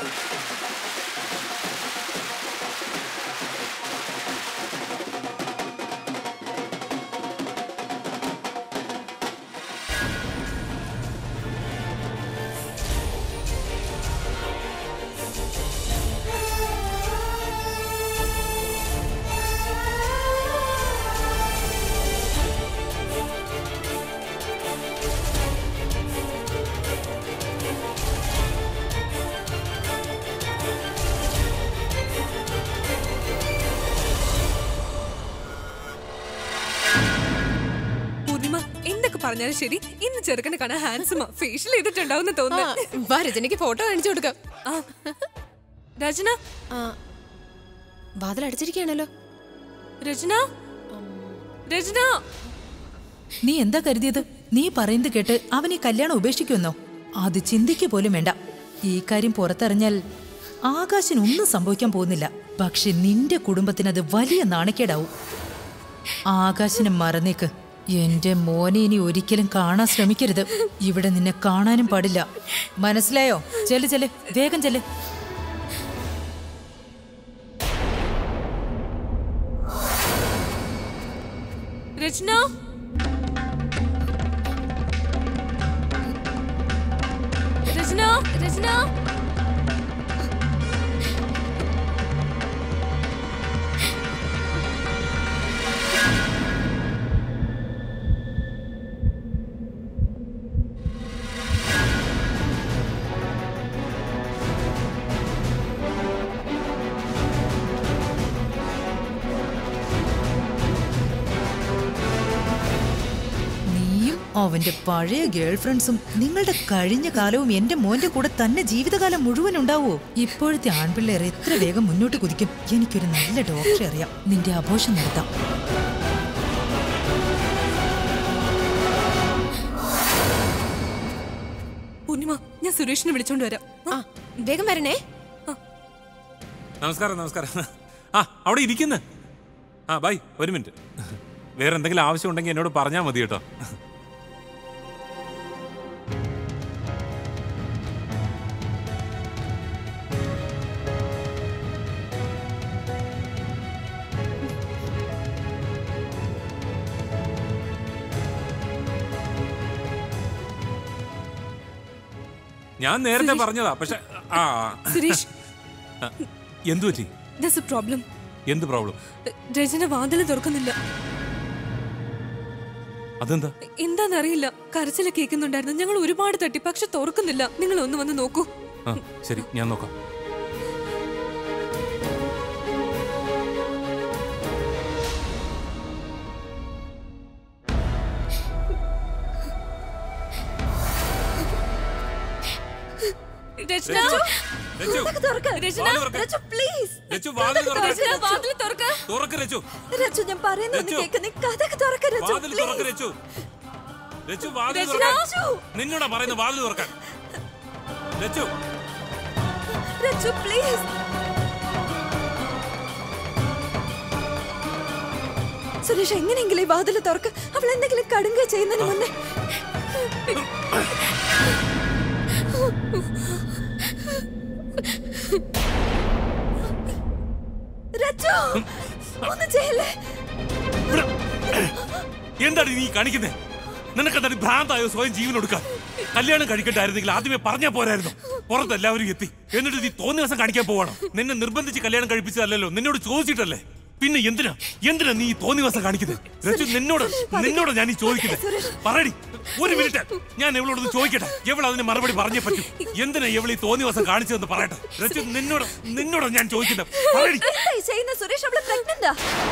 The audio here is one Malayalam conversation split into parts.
പൂർണിമ എന്തൊക്കെ പറഞ്ഞാലും ശരി ഇന്ന് ചെറുക്കനെ കാണാൻ ഹാൻഡ്സമാ ഫേഷ്യൽ ചെയ്തിട്ടുണ്ടാവുന്ന ആ, തോന്നുന്നു വാ രജനിക്ക് ഫോട്ടോ കാണിച്ചു കൊടുക്കാം ആ രചന ആ, വാതിൽ അടച്ചിരിക്കുകയാണല്ലോ രചന രചന നീ എന്താ കരുതിയത് നീ പറയുന്നത് കേട്ട് അവൻ ഈ കല്യാണം ഉപേക്ഷിക്കുമെന്നോ അത് ചിന്തിക്കു പോലും വേണ്ട ഈ കാര്യം പുറത്തറിഞ്ഞാൽ ആകാശിന് ഒന്നും സംഭവിക്കാൻ പോകുന്നില്ല പക്ഷെ നിന്റെ കുടുംബത്തിന് അത് വലിയ നാണക്കേടാവും ആകാശിനെ മറന്നേക്ക് എന്റെ മോനെ ഇനി ഒരിക്കലും കാണാൻ ശ്രമിക്കരുത് ഇവിടെ നിന്നെ കാണാനും പാടില്ല മനസ്സിലായോ ചെല്ല് ചെല്ല് വേഗം ചെല്ല് രചന രചന രചന നീയും അവന്റെ പഴയ ഗേൾ ഫ്രണ്ട്സും നിങ്ങളുടെ കഴിഞ്ഞ കാലവും എന്റെ മോന്റെ കൂടെ തന്നെ ജീവിതകാലം മുഴുവൻ ഉണ്ടാവോ ഇപ്പോഴത്തെ ആൺപിള്ളേർ എത്ര വേഗം മുന്നോട്ട് കുതിക്കും എനിക്കൊരു നല്ല ഡോക്ടറെ അറിയാം നിന്റെ ആഘോഷം നടത്താം പൂർണിമ ഞാൻ സുരേഷിനെ വിളിച്ചോണ്ട് വരാം ആ വേഗം വരണേ നമസ്കാരം നമസ്കാരം ആ അവിടെ ഇരിക്കുന്നു ആ ബൈ ഒരു മിനിറ്റ് വേറെ എന്തെങ്കിലും ആവശ്യം ഉണ്ടെങ്കിൽ എന്നോട് പറഞ്ഞാൽ മതി കേട്ടോ ഞാൻ നേരത്തെ പറഞ്ഞതാ പക്ഷെ ആ സുരേഷ് ആ, എന്തു പറ്റി ദസ് എ പ്രോബ്ലം എന്ത് പ്രോബ്ലം രചന വാതിൽ തുറക്കുന്നില്ല അതെന്താ എന്താന്നറിയില്ല കരച്ചില കേൾക്കുന്നുണ്ടായിരുന്നു ഞങ്ങൾ ഒരുപാട് തട്ടി പക്ഷെ തുറക്കുന്നില്ല നിങ്ങൾ ഒന്ന് വന്ന് നോക്കൂ ആ ശരി ഞാൻ നോക്കാം രചന രച്ചു, രചന വാതിൽ തുറക്ക്. രച്ചു പ്ലീസ് രച്ചു, വാതിൽ തുറക്ക്. രചന വാതിൽ തുറക്ക തുറക്ക് രച്ചു രച്ചു ഞാൻ പറയുന്നത് രച്ചു. കേക്ക് നീ കഥക്ക് തുറക്ക രച്ചു വാതിൽ തുറക്ക് please. രച്ചു രച്ചു വാതിൽ രചന. തുറക്കാൻ നിന്നോടാ പറയുന്ന വാതിൽ തുറക്കാൻ രച്ചു രച്ചു പ്ലീസ് സുരേഷ് എങ്ങനെയെങ്കിലും ഈ വാതിൽ തുറക്ക് അവൾ എന്തെങ്കിലും കടുങ്ക ചെയ്യുന്നതിന് മുന്നേ രച്ചു ഒന്ന് ചെയ്യല്ലേ എന്താണ് നീ കാണിക്കുന്നേ നിനക്കെന്താണ് ഭ്രാന്തായോ സ്വയം ജീവൻ കൊടുക്കാൻ കല്യാണം കഴിക്കണ്ടായിരുന്നെങ്കിൽ ആദ്യമേ പറഞ്ഞാ പോരായിരുന്നു പുറത്ത് എല്ലാവരും എത്തി എന്നിട്ട് നീ തോന്നിയ ദിവസം കാണിക്കാൻ പോവാണോ നിന്നെ നിർബന്ധിച്ച് കല്യാണം കഴിപ്പിച്ചതല്ലല്ലോ നിന്നോട് ചോദിച്ചിട്ടല്ലേ പിന്നെ എന്തിനാ എന്തിനാ നീ ഈ തോന്നിയ ദിവസം കാണിക്കുന്നത് രച്ചു നിന്നോട് നിന്നോട് ഞാൻ ഈ ചോദിക്കുന്നത് പറയടി ഒരു മിനിറ്റ് ഞാൻ ഇവളോടൊന്ന് ചോദിക്കട്ടെ ഇവൾ അതിന് മറുപടി പറഞ്ഞേ പറ്റൂ എന്തിനാ ഇവൾ ഈ തോന്നിയ ദിവസം കാണിച്ചതെന്ന് പറയട്ടെ രച്ചു നിന്നോട് നിന്നോട് ഞാൻ ചോദിക്കുന്നത് പറയടി എന്താ ഈ ചെയ്യുന്ന സുരേഷ് അവള് പ്രഗ്നന്റാ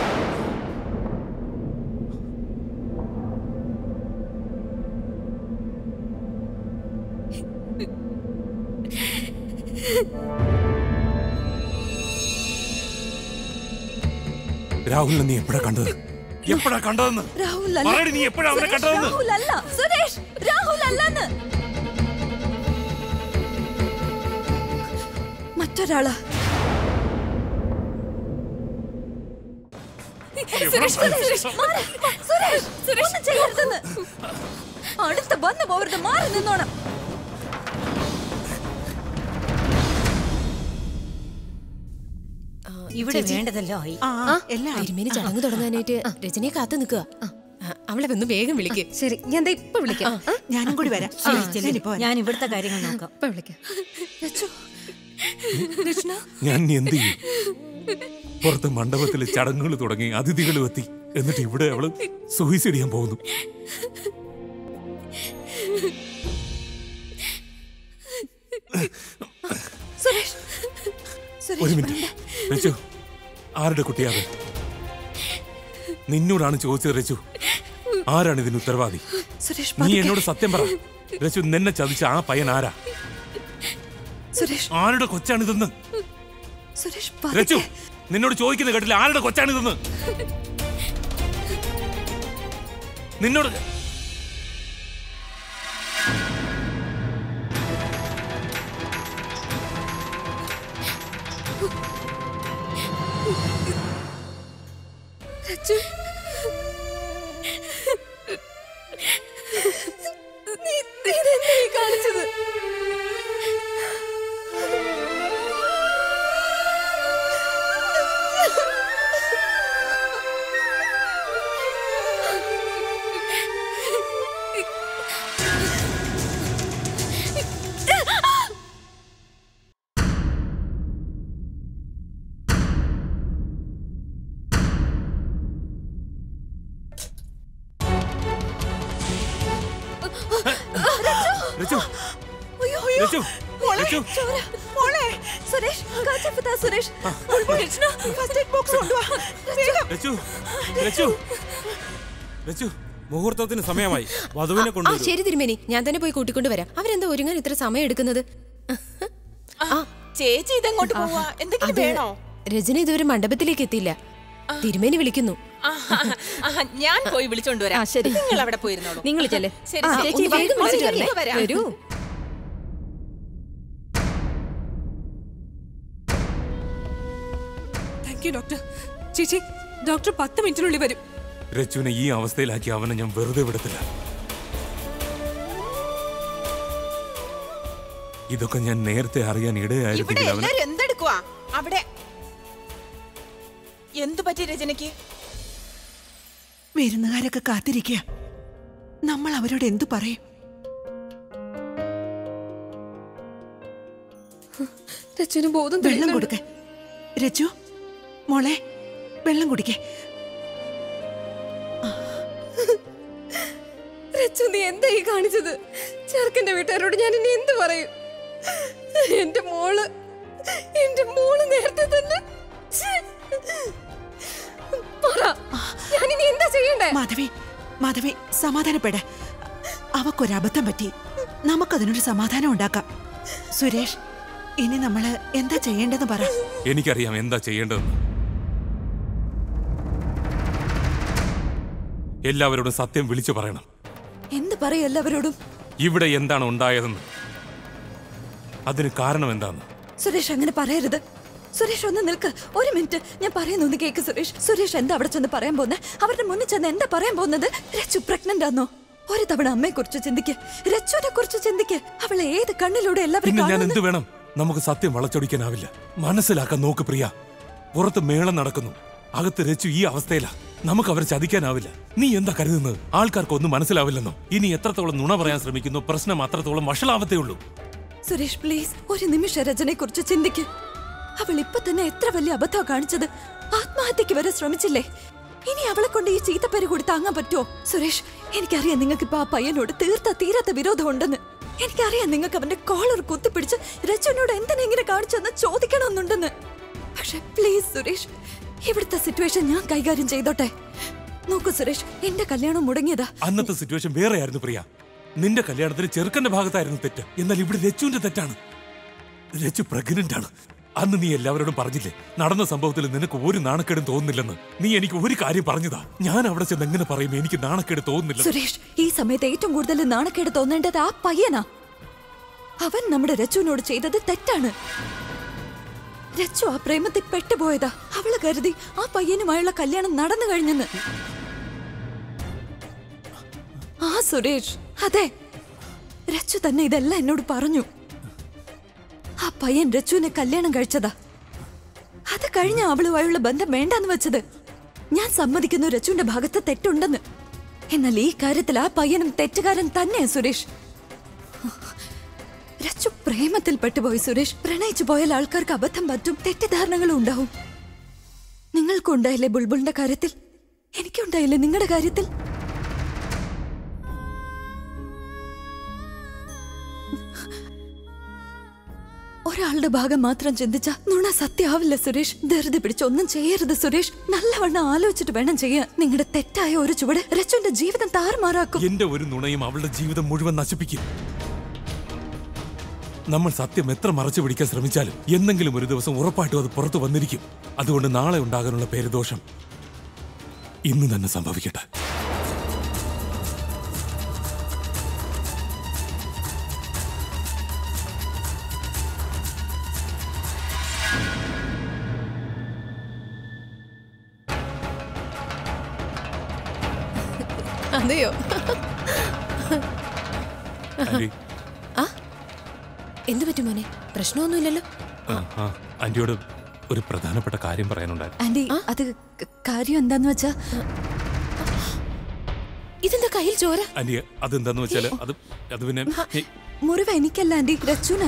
രാഹുലിനെ നീ എപ്പോഴാ കണ്ടത് എപ്പോഴാ കണ്ടതെന്ന് രാഹുൽ അല്ല പറയടി നീ എപ്പോഴാ അവനെ സുരേഷ്, കണ്ടതെന്ന് രാഹുൽ അല്ല സുരേഷ് രാഹുൽ അല്ലെന്ന് മറ്റൊരാളാ സുരേഷ് സുരേഷ് മാറ്. സുരേഷ് ഒന്നും ചെയ്യരുതെന്ന് അടുത്ത് വന്നു പോവരുത് മാറി നിന്നോണം ഇവിടെ വേണ്ടതെല്ലാം ആയി ആ തിരുമേനി ചടങ്ങ് തുടങ്ങാനായിട്ട് രജനിയെ കാത്തു നിൽക്കുക അവളെ വന്ന് വേഗം വിളിക്ക് ശരി ഞാൻ ദേ ഇപ്പൊ വിളിക്കാം ആ, ഞാനും കൂടി വരാം ഞാനിപ്പോ വരാം. ഞാൻ ഇവിടുത്തെ കാര്യങ്ങൾ നോക്കാം ഇപ്പൊ വിളിക്കാം രച്ചു രചന ഞാൻ ഇനി എന്ത് ചെയ്യും പുറത്ത് മണ്ഡപത്തിൽ ചടങ്ങുകൾ തുടങ്ങി അതിഥികൾ എത്തി എന്നിട്ട് ഇവിടെ അവള് സൂയിസൈഡ് ചെയ്യാൻ പോകുന്നു സുരേഷ് ഒരു സുരേഷ് മിനിറ്റ് രച്ചു ആരുടെ കുട്ടിയാത് നിന്നോടാണ് ചോദിച്ചത് രച്ചു ആരാണ് ഇതിന് ഉത്തരവാദി സുരേഷ് നീ പതുക്കെ. എന്നോട് സത്യം പറ രച്ചു നിന്നെ ചതിച്ച ആ പയ്യൻ ആരാ സുരേഷ് ആരുടെ കൊച്ചാണിതെന്ന് സുരേഷ് രച്ചു പതുക്കെ. നിന്നോട് ചോദിക്കുന്ന കേട്ടില്ല ആരുടെ കൊച്ചാണിതെന്ന് നിന്നോട് രച്ചു നീ നീ ഇതെന്താ ഈ കാണിച്ചത് രച്ചു അയ്യോ അയ്യോ രച്ചു രച്ചു ചോര മോളെ സുരേഷ് കാച്ചപ്പത്താ Suresh Rachana first aid box കൊണ്ടുവാ വേഗം രച്ചു രച്ചു രച്ചു മുഹൂർത്തത്തിന് സമയമായി വധുവിനെ ആ കൊണ്ടുവരൂ ശരി തിരുമേനി ഞാൻ തന്നെ പോയി കൂട്ടിക്കൊണ്ട് വരാം അവരെന്താ ഒരുങ്ങാൻ ഇത്ര സമയം എടുക്കുന്നത് ആ ചേച്ചി ഇതെങ്ങോട്ട് പോവാ എന്തെങ്കിലും അത് വേണോ രജന ഇതുവരെ മണ്ഡപത്തിലേക്ക് എത്തിയില്ല തിരുമേനി വിളിക്കുന്നു ആ, ആ, ആ, ഞാൻ പോയി വിളിച്ചോണ്ട് വരാം ശരി. നിങ്ങൾ അവിടെ പോയിരുന്നോളൂ നിങ്ങൾ ചെല്ലേ ശരി ആ, ശരി. ചേച്ചി, ഒന്ന് വേഗം വിളിച്ചിട്ട് വരൂ, വരണേ. വരാം. വരൂ താങ്ക് യു ഡോക്ടർ ചേച്ചി ഡോക്ടർ പത്ത് മിനിറ്റിനുള്ളിൽ വരും രച്ചുവിനെ ഈ അവസ്ഥയിലാക്കി അവനെ ഞാൻ വെറുതെ വിടത്തില്ല ഇതൊക്കെ ഞാൻ നേരത്തെ അറിയാൻ ഇവിടെ ഇടയായിരുന്നെങ്കിൽ അവൻ എല്ലാരും എന്തെടുക്കുവാ അവിടെ എന്തു പറ്റി രചനയ്ക്ക് വിരുന്നുകാരൊക്കെ കാത്തിരിക്കുക നമ്മൾ അവരോട് എന്തു പറയും രച്ചുവിന് ബോധം വെള്ളം തെളിയുന്നുണ്ട്. കൊടുക്ക രജു മോളെ വെള്ളം കുടിക്കേ രച്ചു നീ എന്താ ഈ കാണിച്ചത് ചെറുക്കന്റെ വീട്ടുകാരോട് ഞാൻ ഇനി എന്ത് പറയും എന്റെ മോള് എന്റെ മോള് നേരത്തെ തന്നെ ഛെ. പറ ഞാനിനി എന്താ ചെയ്യണ്ടേ മാധവി മാധവി സമാധാനപ്പെട അവക്കൊരബദ്ധം പറ്റി നമുക്കതിനൊരു സമാധാനം ഉണ്ടാക്കാം സുരേഷ് ഇനി നമ്മള് എന്താ ചെയ്യേണ്ടതെന്ന് പറ എനിക്കറിയാം എന്താ ചെയ്യേണ്ടതെന്ന് എല്ലാവരോടും സത്യം വിളിച്ചു പറയണം എന്ത് പറയും എല്ലാവരോടും ഇവിടെ എന്താണ് ഉണ്ടായതെന്ന് അതിന് കാരണം എന്താന്ന് സുരേഷ് അങ്ങനെ പറയരുത് സുരേഷ് ഒന്ന് നിൽക്ക് ഒരു മിനിറ്റ് ഞാൻ പറയുന്നൊന്ന് കേക്ക് സുരേഷ് സുരേഷ് എന്താ അവിടെ ചെന്ന് പറയാൻ പോകുന്നത് അവരുടെ മുന്നിൽ ചെന്ന് എന്താ പറയാൻ പോകുന്നത് രച്ചു പ്രഗ്നന്റ് ആണോ ഒരു തവണ അമ്മയെ കുറിച്ച് ചിന്തിക്ക് രച്ചുവിനെ കുറിച്ച് ചിന്തിക്ക് അവളെ ഏത് കണ്ണിലൂടെ എല്ലാവരും പിന്നെ ഞാൻ കാണുന്നത്? എന്ത് വേണം നമുക്ക് സത്യം വളച്ചൊടിക്കാനാവില്ല മനസ്സിലാക്കാൻ നോക്ക് പ്രിയ പുറത്ത് മേളം നടക്കുന്നു അകത്ത് രച്ചു ഈ അവസ്ഥയിലാ നമുക്ക് അവരെ ചതിക്കാനാവില്ല നീ എന്താ കരുതുന്നത് ആൾക്കാർക്ക് ഒന്നും മനസ്സിലാവില്ലെന്നോ ഇനി എത്രത്തോളം നുണ പറയാൻ ശ്രമിക്കുന്നു പ്രശ്നം അത്രത്തോളം വഷളാവത്തേ ഉള്ളൂ സുരേഷ് പ്ലീസ് ഒരു നിമിഷ രചനയെ കുറിച്ച് ചിന്തിക്ക് അവൾ ഇപ്പൊ തന്നെ എത്ര വലിയ അബദ്ധം കാണിച്ചത് ആത്മഹത്യക്ക് വരെ ശ്രമിച്ചില്ലേ ഇനി അവളെ കൊണ്ട് ഈ ചീത്തപ്പേര് കൂടി താങ്ങാൻ പറ്റുമോ സുരേഷ് എനിക്കറിയാം നിങ്ങൾക്ക് ഇപ്പൊ ആ പയ്യനോട് തീർത്ത തീരാത്ത വിരോധം ഉണ്ടെന്ന് എനിക്കറിയാം നിങ്ങൾക്ക് അവന്റെ കോളർ കുത്തിപ്പിടിച്ച് രച്ചുവിനോട് എന്തിനാ ഇങ്ങനെ കാണിച്ചെന്ന് ചോദിക്കണമെന്നുണ്ടെന്ന് പക്ഷെ പ്ലീസ് സുരേഷ് ഇവിടുത്തെ സിറ്റുവേഷൻ ഞാൻ കൈകാര്യം ചെയ്തോട്ടെ നോക്കൂ സുരേഷ് എന്റെ കല്യാണം മുടങ്ങിയതാ അന്നത്തെ സിറ്റുവേഷൻ വേറെയായിരുന്നു പ്രിയ നിന്റെ കല്യാണത്തിന് ചെറുക്കന്റെ ഭാഗത്തായിരുന്നു തെറ്റ് എന്നാൽ ഇവിടെ രച്ചുവിന്റെ തെറ്റാണ് രച്ചു പ്രഗ്നന്റ് ആണ് അന്ന് നീ എല്ലാവരോടും പറഞ്ഞില്ലേ നടന്ന സംഭവത്തിൽ നിനക്ക് ഒരു നാണക്കേടും തോന്നുന്നില്ലെന്ന് നീ എനിക്ക് ഒരു കാര്യം പറഞ്ഞതാ ഞാൻ അവിടെ ചെന്ന് എങ്ങനെ പറയും എനിക്ക് നാണക്കേട് തോന്നുന്നില്ല സുരേഷ് ഈ സമയത്ത് ഏറ്റവും കൂടുതൽ നാണക്കേട് തോന്നേണ്ടത് ആ പയ്യനാ അവൻ നമ്മുടെ രച്ചുവിനോട് ചെയ്തത് തെറ്റാണ് രച്ചു ആ പ്രേമത്തിൽ പെട്ടുപോയതാ അവള് കരുതി ആ പയ്യനുമായുള്ള കല്യാണം നടന്നു കഴിഞ്ഞെന്ന് ആ സുരേഷ് അതെ രച്ചു തന്നെ ഇതെല്ലാം എന്നോട് പറഞ്ഞു ആ പയ്യൻ രച്ചുവിനെ കല്യാണം കഴിച്ചതാ അത് അത് കഴിഞ്ഞ അവളുമായുള്ള ബന്ധം വേണ്ടെന്ന് വെച്ചത് ഞാൻ സമ്മതിക്കുന്നു രച്ചുവിന്റെ ഭാഗത്ത് തെറ്റുണ്ടെന്ന് എന്നാൽ ഈ കാര്യത്തിൽ ആ പയ്യനും തെറ്റുകാരൻ തന്നെയാ സുരേഷ് രച്ചു പ്രേമത്തിൽ പെട്ടുപോയി സുരേഷ് പ്രണയിച്ചു പോയാൽ ആൾക്കാർക്ക് അബദ്ധം പറ്റും തെറ്റിദ്ധാരണകളും ഉണ്ടാവും നിങ്ങൾക്കുണ്ടായില്ലേ ബുൾബുളിന്റെ കാര്യത്തിൽ എനിക്കുണ്ടായില്ലേ നിങ്ങളുടെ കാര്യത്തിൽ ഒരാളുടെ ഭാഗം മാത്രം ചിന്തിച്ച നുണ സത്യാവില്ല സുരേഷ് ധൃതി പിടിച്ച് ഒന്നും ചെയ്യരുത് സുരേഷ് നല്ലവണ്ണം ആലോചിച്ചിട്ട് വേണം ചെയ്യാൻ നിങ്ങളുടെ തെറ്റായ ഒരു ചുവട് രച്ചുവിന്റെ ജീവിതം താറുമാറാക്കും എന്റെ ഒരു നുണയും അവളുടെ ജീവിതം മുഴുവൻ നശിപ്പിക്കും നമ്മൾ സത്യം എത്ര മറച്ചു പിടിക്കാൻ ശ്രമിച്ചാലും എന്തെങ്കിലും ഒരു ദിവസം ഉറപ്പായിട്ടും അത് പുറത്തു വന്നിരിക്കും അതുകൊണ്ട് നാളെ ഉണ്ടാകാനുള്ള പേരുദോഷം ഇന്ന് തന്നെ സംഭവിക്കട്ടെ അതെയോ ആന്റി, എന്തു പറ്റും മോനെ പ്രശ്നമൊന്നുമില്ലല്ലോ ആ, ആ, ആന്റിയോട് ഒരു പ്രധാനപ്പെട്ട കാര്യം പറയാനുണ്ടായിരുന്നു ആന്റി അത് ക- കാര്യം എന്താന്ന് വെച്ചാ ഇതെന്താ കയ്യിൽ ചോര ആന്റി അതെന്താന്ന് വെച്ചാല് അത് അത് പിന്നെ ഏയ്, മുറിവ് എനിക്കല്ല ആന്റി രച്ചുന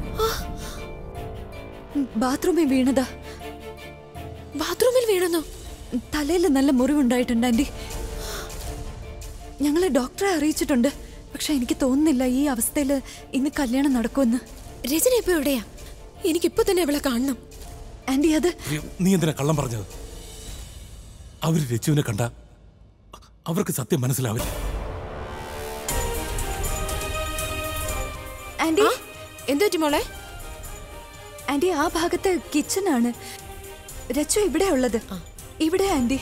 ബാത്റൂമിൽ വീണതാ ബാത്റൂമിൽ വീണെന്നോ തലയിൽ നല്ല മുറിവുണ്ടായിട്ടുണ്ട് ആന്റി ഞങ്ങള് ഡോക്ടറെ അറിയിച്ചിട്ടുണ്ട് പക്ഷെ എനിക്ക് തോന്നുന്നില്ല ഈ അവസ്ഥയിൽ ഇന്ന് കല്യാണം നടക്കുമെന്ന് രചന ഇപ്പൊ എവിടെയാ എനിക്കിപ്പോ തന്നെ അവളെ കാണണം ആന്റി അത് നീ എന്തിനാ കള്ളം പറഞ്ഞത് അവര് രച്ചുവിനെ കണ്ട അവർക്ക് സത്യം മനസ്സിലാവില്ല ആന്റി എന്തു പറ്റി മോളെ ആന്റി ആ ഭാഗത്ത് കിച്ചണാണ് രച്ചു ഇവിടെ ഉള്ളത് ഇവിടെ ആന്റി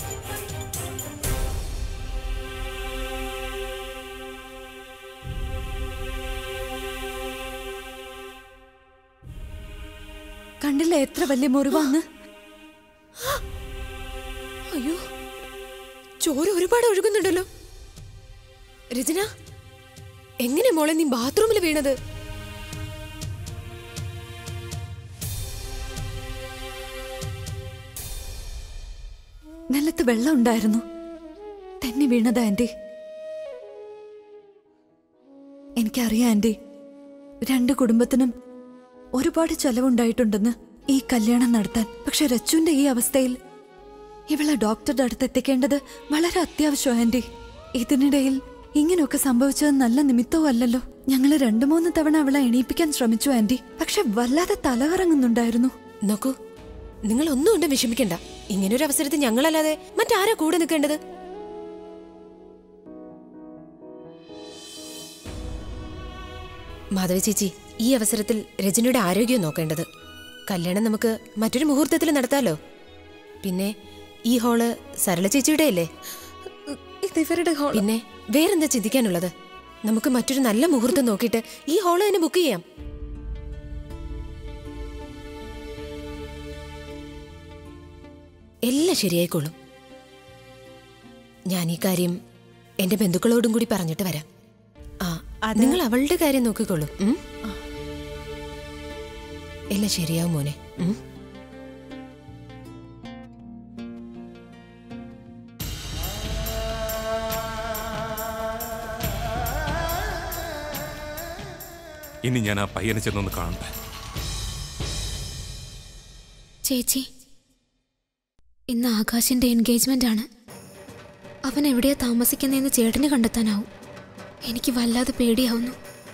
കണ്ടില്ല എത്ര വലിയ മുറിവാന്ന് അയ്യോ ചോര ഒരുപാട് ഒഴുകുന്നുണ്ടല്ലോ രചന എങ്ങനെ മോളെ നീ ബാത്റൂമിൽ വീണത് നിലത്ത് വെള്ളം ഉണ്ടായിരുന്നു തന്നെ വീണതാ ആന്റി എനിക്കറിയാം ആന്റി രണ്ട് കുടുംബത്തിനും ഒരുപാട് ചെലവുണ്ടായിട്ടുണ്ടെന്ന് ഈ കല്യാണം നടത്താൻ പക്ഷെ രച്ചുവിന്റെ ഈ അവസ്ഥയിൽ ഇവളെ ഡോക്ടറുടെ അടുത്ത് എത്തിക്കേണ്ടത് വളരെ അത്യാവശ്യം ആന്റി ഇതിനിടയിൽ ഇങ്ങനെയൊക്കെ സംഭവിച്ചത് നല്ല നിമിത്തവും അല്ലല്ലോ ഞങ്ങൾ രണ്ടു മൂന്ന് തവണ അവളെ എണീപ്പിക്കാൻ ശ്രമിച്ചു ആന്റി പക്ഷെ വല്ലാതെ തലകറങ്ങുന്നുണ്ടായിരുന്നു നോക്കൂ നിങ്ങൾ ഒന്നും കൊണ്ട് വിഷമിക്കണ്ട ഇങ്ങനൊരു അവസരത്തിൽ ഞങ്ങളല്ലാതെ മറ്റാരാ കൂടെ നിൽക്കേണ്ടത് മാധവി ചേച്ചി ഈ അവസരത്തിൽ രജനിയുടെ ആരോഗ്യം നോക്കേണ്ടത് കല്യാണം നമുക്ക് മറ്റൊരു മുഹൂർത്തത്തിൽ നടത്താലോ പിന്നെ ഈ ഹോള് സരള ചേച്ചിയുടെ അല്ലേ ഇത് ഇവരുടെ ഹോൾ പിന്നെ വേറെന്താ ചിന്തിക്കാനുള്ളത് നമുക്ക് മറ്റൊരു നല്ല മുഹൂർത്തം നോക്കിയിട്ട് ഈ ഹോള് തന്നെ ബുക്ക് ചെയ്യാം എല്ലാം ശരിയായിക്കോളും ഞാൻ ഈ കാര്യം എന്റെ ബന്ധുക്കളോടും കൂടി പറഞ്ഞിട്ട് വരാം ആ നിങ്ങൾ അവളുടെ കാര്യം നോക്കിക്കോളൂ ഉം? എല്ലാം ശരിയാവും മോനെ ഉം? ഇനി ഞാൻ ആ പയ്യനെ ചെന്നൊന്ന് കാണട്ടെ ചേച്ചി ഇന്ന് ആകാശിന്റെ എൻഗേജ്മെന്റ് ആണ് അവൻ എവിടെയാ താമസിക്കുന്നതെന്ന് ചേട്ടന് കണ്ടെത്താനാവും എനിക്ക് വല്ലാതെ പേടിയാവുന്നു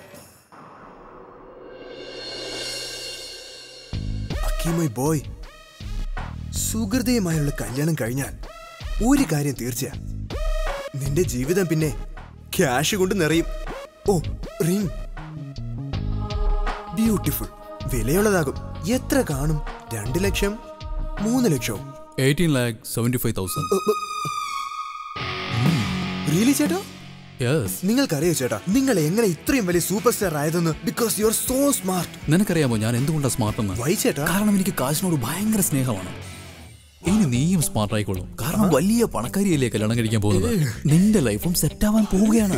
അക്കീമോയ് ബോയ് സുഹൃതയുമായുള്ള കല്യാണം കഴിഞ്ഞാൽ ഒരു കാര്യം തീർച്ചയാ നിന്റെ ജീവിതം പിന്നെ ക്യാഷ് കൊണ്ട് നിറയും ഓ റിംഗ് ബ്യൂട്ടിഫുൾ വിലയുള്ളതാകും എത്ര കാണും രണ്ട് ലക്ഷം മൂന്ന് ലക്ഷവും eighteen lakh seventy five thousand really ചേട്ടാ യെസ് നിങ്ങൾക്കറിയോ ചേട്ടാ നിങ്ങൾ എങ്ങനെ ഇത്രയും വലിയ സൂപ്പർ സ്റ്റാർ ആയതെന്ന് because you are so smart നിനക്കറിയാമോ ഞാൻ എന്തുകൊണ്ടാണ് സ്മാർട്ട് എന്ന് വൈ ചേട്ടാ കാരണം എനിക്ക് കാശിനോട് ഭയങ്കര സ്നേഹമാണ് ഇനി നീയും സ്മാർട്ട് ആയിക്കോളും കാരണം വലിയ പണക്കാരിയല്ലേ കല്യാണം കഴിക്കാൻ പോകുന്നത് നിന്റെ ലൈഫും സെറ്റ് ആവാൻ പോവുകയാണ്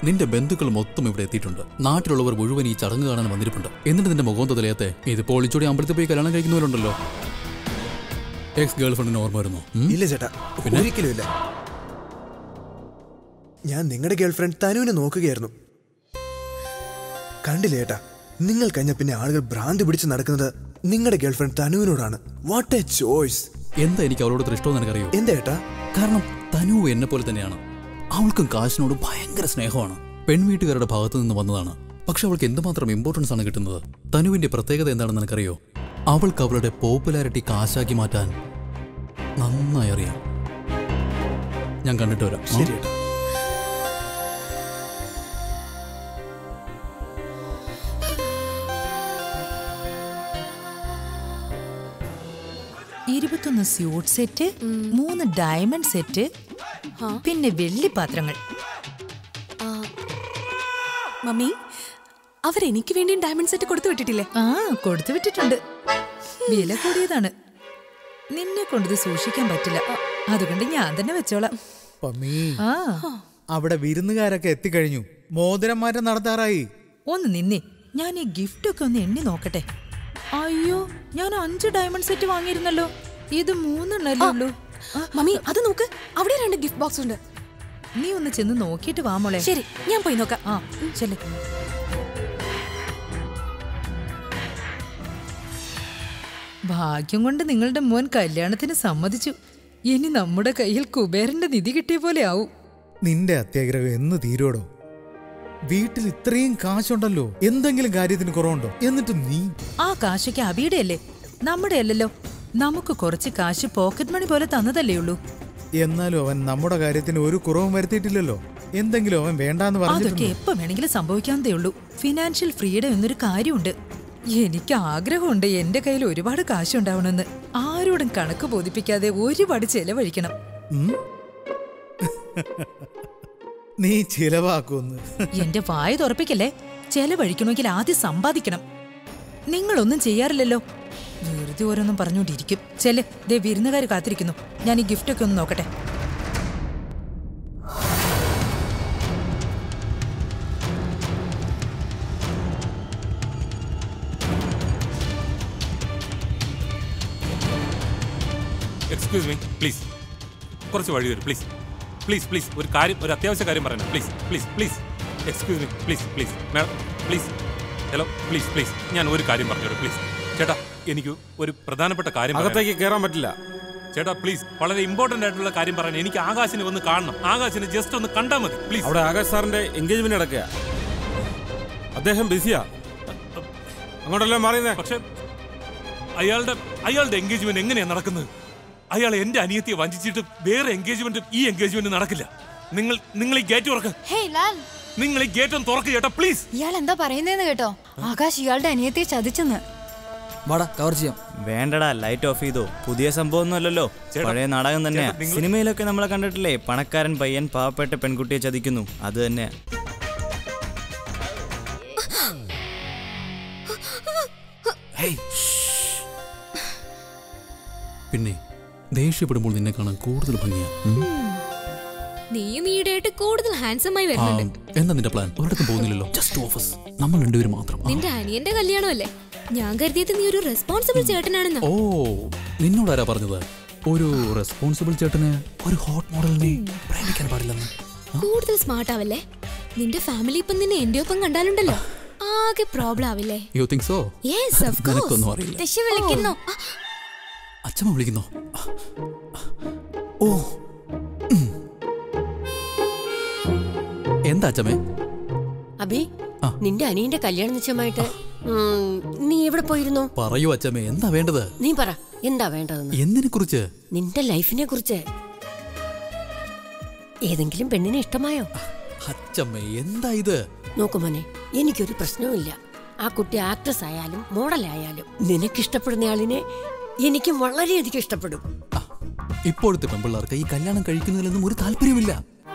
നിന്റെ ബന്ധുക്കൾ മൊത്തം ഇവിടെ എത്തിയിട്ടുണ്ട് നാട്ടിലുള്ളവർ മുഴുവൻ ഈ ചടങ്ങ് കാണാൻ വന്നിരിപ്പുണ്ട് എന്നിട്ട് നിന്റെ മുഖം തെളിയാത്തെ ഇതിപ്പോ ഒളിച്ചോടി അമ്പലത്തിൽ പോയി കല്യാണം കഴിക്കുന്നവരുണ്ടല്ലോ എക്സ് ഗേൾ ഫ്രണ്ടിന് ഓർമ്മ വരുന്നു ഇല്ല ചേട്ടാ ഒരിക്കലും ഇല്ല ഞാൻ നിങ്ങളുടെ ഗേൾഫ്രണ്ട് തനുവിനെ നോക്കുകയായിരുന്നു കണ്ടില്ലേ ഏട്ടാ നിങ്ങൾ കഴിഞ്ഞ പിന്നെ ആളുകൾ ഭ്രാന്തി പിടിച്ച് നടക്കുന്നത് നിങ്ങളുടെ ഗേൾഫ്രണ്ട് തനുവിനോടാണ് വാട്ട് എ ചോയ്സ് എന്താ എനിക്ക് അവളോട് ഇത്ര ഇഷ്ടമെന്ന് എനിക്കറിയോ എന്താ ഏട്ടാ കാരണം തനു എന്നെ പോലെ തന്നെയാണ് അവൾക്കും കാശിനോട് ഭയങ്കര സ്നേഹമാണ് പെൺവീട്ടുകാരുടെ ഭാഗത്തു നിന്ന് വന്നതാണ് പക്ഷെ അവൾക്ക് എന്തുമാത്രം ഇമ്പോർട്ടൻസ് ആണ് കിട്ടുന്നത് തനുവിന്റെ പ്രത്യേകത എന്താണെന്ന് എനിക്കറിയോ അവൾക്ക് അവളുടെ പോപ്പുലാരിറ്റി കാശാക്കി മാറ്റാൻ നന്നായി അറിയാം ഞാൻ കണ്ടിട്ട് വരാം ആ? ശരി ഏട്ടാ ഇരുപത്തൊന്ന് സ്യൂട്ട് സെറ്റ് മൂന്ന് ഡയമണ്ട് സെറ്റ് പിന്നെ വെള്ളിപ്പാത്രങ്ങൾ മമ്മി അവരെനിക്ക് വേണ്ടി ഡയമണ്ട് സെറ്റ് കൊടുത്തു വിട്ടിട്ടില്ലേ ആ കൊടുത്തു വിട്ടിട്ടുണ്ട് വില കൂടിയതാണ് നിന്നെ കൊണ്ടിത് സൂക്ഷിക്കാൻ പറ്റില്ല അതുകൊണ്ട് ഞാൻ തന്നെ വെച്ചോളാം പമ്മീ ആ അവിടെ വിരുന്നുകാരൊക്കെ എത്തിക്കഴിഞ്ഞു മോതിരം മാറ്റം നടത്താറായി ഒന്ന് നിന്നെ ഞാൻ ഈ ഗിഫ്റ്റ് ഒക്കെ ഒന്ന് എണ്ണി നോക്കട്ടെ അയ്യോ ഞാൻ അഞ്ച് ഡയമണ്ട് സെറ്റ് വാങ്ങിയിരുന്നല്ലോ ഇത് മൂന്നെണ്ണല്ലേ ഉള്ളൂ മമ്മി അത് നോക്ക് അവിടെ രണ്ട് ഗിഫ്റ്റ് ബോക്സ് ഉണ്ട് നീ ഒന്ന് ചെന്ന് നോക്കിയിട്ട് വാ മോളെ ശരി ഞാൻ പോയി നോക്കാം ആ ചെല്ലേ ഭാഗ്യം കൊണ്ട് നിങ്ങളുടെ മോൻ കല്യാണത്തിന് സമ്മതിച്ചു ഇനി നമ്മുടെ കയ്യിൽ കുബേരന്റെ നിധി കിട്ടിയ പോലെ ആവും നിന്റെ അത്യാഗ്രഹം എന്ന് തീരോടോ വീട്ടിൽ ഇത്രയും കാശുണ്ടല്ലോ എന്തെങ്കിലും കാര്യത്തിന് കുറവുണ്ടോ എന്നിട്ട് നീ ആ കാശൊക്കെ അബിയുടെ അല്ലേ നമ്മുടെ അല്ലല്ലോ നമുക്ക് കുറച്ച് കാശ് പോക്കറ്റ് മണി പോലെ തന്നതല്ലേ ഉള്ളൂ എന്നാലും അവൻ നമ്മുടെ കാര്യത്തിന് ഒരു കുറവും വരുത്തിയിട്ടില്ലല്ലോ എന്തെങ്കിലും അവൻ വേണ്ടാന്ന് അതൊക്കെ പറഞ്ഞിട്ടുണ്ടോ എപ്പോ വേണമെങ്കിലും സംഭവിക്കാവുന്നതേ ഉള്ളൂ ഫിനാൻഷ്യൽ ഫ്രീഡം എന്നൊരു കാര്യമുണ്ട് എനിക്ക് ആഗ്രഹമുണ്ട് എന്റെ കയ്യിൽ ഒരുപാട് കാശുണ്ടാവണമെന്ന് ആരോടും കണക്ക് ബോധിപ്പിക്കാതെ ഒരുപാട് ചെലവഴിക്കണം ഉം? നീ ചിലവാക്കുമെന്ന് എന്റെ വായ തുറപ്പിക്കല്ലേ ചെലവഴിക്കണമെങ്കിൽ ആദ്യം സമ്പാദിക്കണം നിങ്ങളൊന്നും ചെയ്യാറില്ലല്ലോ വെറുതെ ഓരോന്നും പറഞ്ഞുകൊണ്ടിരിക്കും ചെല് ദേ വിരുന്നുകാർ കാത്തിരിക്കുന്നു ഞാൻ ഈ ഗിഫ്റ്റൊക്കെ ഒന്ന് നോക്കട്ടെ എക്സ്ക്യൂസ് മീ പ്ലീസ് കുറച്ച് വഴി തരും പ്ലീസ് പ്ലീസ് പ്ലീസ് ഒരു കാര്യം ഒരു അത്യാവശ്യ കാര്യം പറയണം please please please excuse me please please madam please hello please please ഞാൻ ഒരു കാര്യം പറഞ്ഞോളൂ പ്ലീസ് ചേട്ടാ എനിക്ക് ഒരു പ്രധാനപ്പെട്ട കാര്യം അകത്തേക്ക് കയറാൻ പറ്റില്ല ചേട്ടാ പ്ലീസ് വളരെ ഇമ്പോർട്ടന്റ് ആയിട്ടുള്ള കാര്യം പറയാൻ എനിക്ക് ആകാശിനെ ഒന്ന് കാണണം ആകാശിനെ ജസ്റ്റ് ഒന്ന് കണ്ടാൽ മതി പ്ലീസ് അവിടെ ആകാശ് സാറിന്റെ എൻഗേജ്മെന്റ് നടക്കുക അദ്ദേഹം ബിസിയാ അങ്ങോട്ടെല്ലാം മാറിയുന്നേ പക്ഷെ അയാളുടെ അയാളുടെ എൻഗേജ്മെന്റ് എങ്ങനെയാ നടക്കുന്നത് അയാൾ എന്റെ അനിയത്തിയെ വഞ്ചിച്ചിട്ട് വേറെ എൻഗേജ്മെന്റ് ഈ എൻഗേജ്മെന്റ് നടക്കില്ല നിങ്ങൾ നിങ്ങൾ ഈ ഗേറ്റ് തുറക്ക് ഹേയ് ലാൽ നിങ്ങൾ ഈ ഗേറ്റ് ഒന്ന് തുറക്ക് ചേട്ടാ പ്ലീസ് ഇയാൾ എന്താ പറയുന്നതെന്ന് കേട്ടോ ആകാശ് ഇയാളുടെ അനിയത്തെ ചതിച്ചെന്ന് വാടാ കവർ ചെയ്യാം വേണ്ടടാ ലൈറ്റ് ഓഫ് ചെയ്തോ പുതിയ സംഭവം അല്ലല്ലോ പഴയ നാടകം തന്നെയാ ചേട്ടാ, നിങ്ങൾ- സിനിമയിലൊക്കെ നമ്മളെ കണ്ടിട്ടില്ലേ പണക്കാരൻ പയ്യൻ പാവപ്പെട്ട പെൺകുട്ടിയെ ചതിക്കുന്നു അത് തന്നെയാ പിന്നെ ദേഷ്യപ്പെടുമ്പോൾ നിന്നെ കാണാൻ കൂടുതൽ ഭംഗിയാ ഉം? നീയും ഈയിടെയായിട്ട് കൂടുതൽ ഹാൻസം ആയി ആ, വരുന്നുണ്ട് എന്താ നിന്റെ പ്ലാൻ ഒരിടത്തും പോകുന്നില്ലല്ലോ ജസ്റ്റ് ഓഫീസ് നമ്മൾ രണ്ടുപേരും മാത്രം ആ. നിന്റെ അനിയന്റെ കല്യാണമല്ലേ ഞാൻ കരുതിയത് നീ ഒരു റെസ്പോൺസിബിൾ ചേട്ടനാണെന്ന് ഓ നിന്നോട് ആരാ പറഞ്ഞത് ഒരു റെസ്പോൺസിബിൾ ചേട്ടന് ഒരു ഹോട്ട് മോഡലിനെ പ്രേമിക്കാൻ പാടില്ലെന്ന് കൂടുതൽ സ്മാർട്ട് ആവല്ലേ നിന്റെ ഫാമിലി ഇപ്പം നിന്നെ എന്റെ ഒപ്പം കണ്ടാലുണ്ടല്ലോ ആകെ പ്രോബ്ലം ആവില്ലേ you think so yes of നിനക്കൊന്നും അറിയില്ല കോഴ്സ് വിളിക്കുന്നു ആ, അച്ഛമ്മ വിളിക്കുന്നോ ഓ ഉം. എന്താ അച്ഛമ്മേ അബി നിന്റെ അനിയന്റെ കല്യാണ നിശ്ചയമായിട്ട് ഉം, നീ എവിടെ പോയിരുന്നു പറയൂ അച്ഛമ്മേ എന്താ വേണ്ടത് നീ പറ എന്താ വേണ്ടതെന്ന് എന്തിനെ കുറിച്ച് നിന്റെ ലൈഫിനെ കുറിച്ച് ഏതെങ്കിലും പെണ്ണിനെ ഇഷ്ടമായോ അച്ഛമ്മേ എന്താ ഇത് നോക്കു മോനെ എനിക്കൊരു പ്രശ്നവുമില്ല ആ കുട്ടി ആക്ട്രസ് ആയാലും മോഡലായാലും നിനക്കിഷ്ടപ്പെടുന്ന ആളിനെ എനിക്കും വളരെയധികം ഇഷ്ടപ്പെടും ഇപ്പോഴത്തെ പെമ്പിള്ളേർക്ക് ഈ കല്യാണം കഴിക്കുന്നതിലൊന്നും ഒരു താല്പര്യമില്ല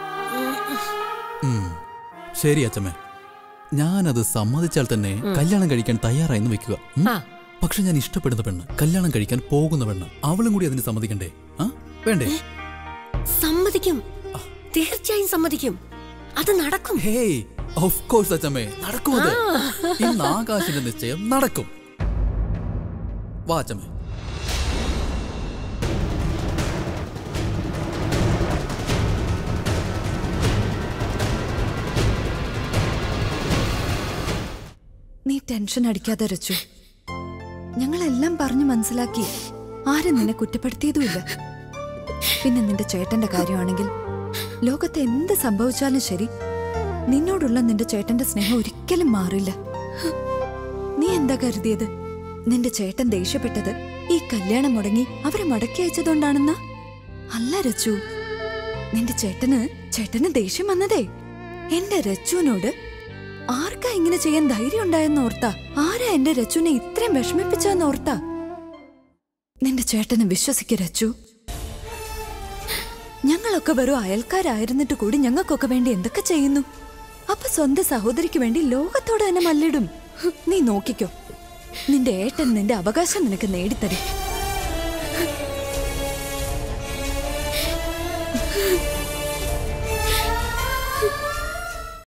ഉം. ശരി അച്ഛമ്മേ ഞാനത് സമ്മതിച്ചാൽ തന്നെ ഉം. കല്യാണം കഴിക്കാൻ തയ്യാറായെന്ന് വെക്കുക ഉം? ആ. പക്ഷെ ഞാൻ ഇഷ്ടപ്പെടുന്ന പെണ്ണ് കല്യാണം കഴിക്കാൻ പോകുന്ന പെണ്ണ് അവളും കൂടി അതിന് സമ്മതിക്കണ്ടേ ആ വേണ്ടേ സമ്മതിക്കും തീർച്ചയായും സമ്മതിക്കും അത് നടക്കും ഹേയ് ഓഫ് കോഴ്സ് അച്ഛമ്മേ നടക്കും അത് ഇന്ന് ആകാശിന്റെ നിശ്ചയം നടക്കും വാ അച്ഛമ്മേ നീ ടെൻഷൻ അടിക്കാതെ രച്ചു ഞങ്ങളെല്ലാം പറഞ്ഞു മനസ്സിലാക്കി ആരും നിന്നെ കുറ്റപ്പെടുത്തിയതുമില്ല പിന്നെ നിന്റെ ചേട്ടന്റെ കാര്യമാണെങ്കിൽ ലോകത്ത് എന്ത് സംഭവിച്ചാലും ശരി നിന്നോടുള്ള നിന്റെ ചേട്ടന്റെ സ്നേഹം ഒരിക്കലും മാറില്ല നീ എന്താ കരുതിയത് നിന്റെ ചേട്ടൻ ദേഷ്യപ്പെട്ടത് ഈ കല്യാണം മുടങ്ങി അവരെ മടക്കി അയച്ചതുകൊണ്ടാണെന്നാ അല്ല രച്ചു നിന്റെ ചേട്ടന് ചേട്ടന് ദേഷ്യം വന്നതേ എന്റെ രച്ചുവിനോട് ആർക്കാ ഇങ്ങനെ ചെയ്യാൻ ധൈര്യം ഉണ്ടായെന്ന് ഓർത്താ ആരാ എന്റെ രച്ചുവിനെ ഇത്രയും വിഷമിപ്പിച്ചെന്ന് ഓർത്താ നിന്റെ ചേട്ടനെ വിശ്വസിക്ക രച്ചു ഞങ്ങളൊക്കെ വെറും അയൽക്കാരായിരുന്നിട്ട് കൂടി ഞങ്ങൾക്കൊക്കെ വേണ്ടി എന്തൊക്കെ ചെയ്യുന്നു അപ്പൊ സ്വന്തം സഹോദരിക്ക് വേണ്ടി ലോകത്തോട് തന്നെ മല്ലിടും നീ നോക്കിക്കോ നിന്റെ ഏട്ടൻ നിന്റെ അവകാശം നിനക്ക് നേടിത്തരും